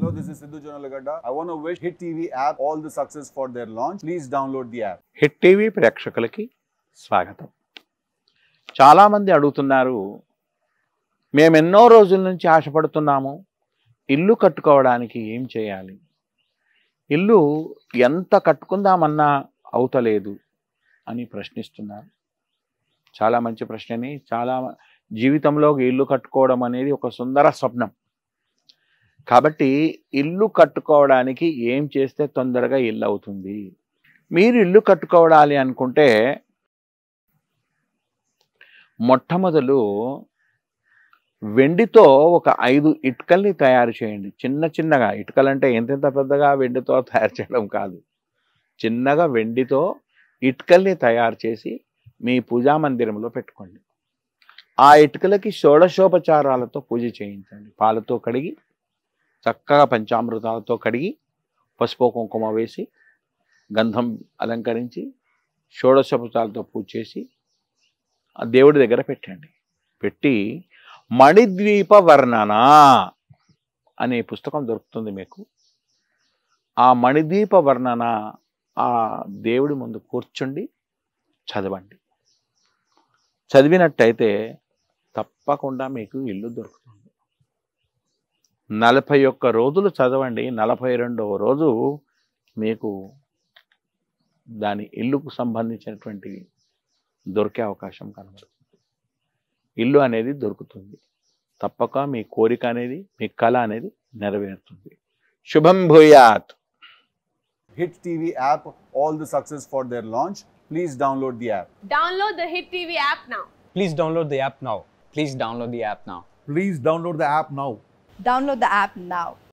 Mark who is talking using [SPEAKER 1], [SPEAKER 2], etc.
[SPEAKER 1] Hello, this is Sidhu Jonalagada. I want to wish Hit TV app all the success for their launch. Please download the app.
[SPEAKER 2] Hit TV ప్రేక్షకులకి స్వాగతం చాలామంది అడుగుతున్నారు మేము ఎన్నో రోజుల నుంచి ఆశపడుతున్నాము ఇల్లు కట్టుకోవడానికి ఏం చేయాలి ఇల్లు ఎంత కట్టుకుందామన్నా అవుతలేదు అని ప్రశ్నిస్తున్నారు చాలా మంచి ప్రశ్నని చాలా జీవితంలో ఇల్లు కట్టుకోవడం అనేది ఒక సుందర స్వప్నం కాబట్టి ఇల్లు కట్టుకోవడానికి ఏం చేస్తే తొందరగా ఇల్లు అవుతుంది మీరు ఇల్లు కట్టుకోవాలి అనుకుంటే మొట్టమొదలు వెండితో ఒక ఐదు ఇటుకల్ని తయారు చేయండి చిన్న చిన్నగా ఇటుకలంటే ఎంతెంత పెద్దగా వెండితో తయారు చేయడం కాదు చిన్నగా వెండితో ఇటుకల్ని తయారు చేసి మీ పూజా మందిరంలో పెట్టుకోండి ఆ ఇటుకలకి షోడశోపచారాలతో పూజ చేయించండి పాలతో కడిగి చక్కగా పంచామృతాలతో కడిగి పసుపు కుంకుమ వేసి గంధం అలంకరించి షోడశోపచారాలతో పూజ చేసి ఆ దేవుడి దగ్గర పెట్టండి పెట్టి మణిద్వీప వర్ణన అనే పుస్తకం దొరుకుతుంది మీకు ఆ మణిద్వీప వర్ణన ఆ దేవుడి ముందు కూర్చుండి చదవండి చదివినట్టయితే తప్పకుండా మీకు ఇల్లు దొరుకుతుంది నలభై ఒక్క రోజులు చదవండి నలభై రెండవ రోజు మీకు దాని ఇల్లుకు సంబంధించినటువంటి దొరికే అవకాశం కనబడుతుంది ఇల్లు అనేది దొరుకుతుంది తప్పక మీ కోరిక అనేది మీ కళ అనేది నెరవేరుతుంది శుభం భూయాత్
[SPEAKER 1] Hit TV app all the success for their launch. Please download the app.
[SPEAKER 3] Download the Hit TV app now.
[SPEAKER 4] Please download the app now.
[SPEAKER 5] Please download the app now.
[SPEAKER 6] Please download the app now.
[SPEAKER 7] Download the app now.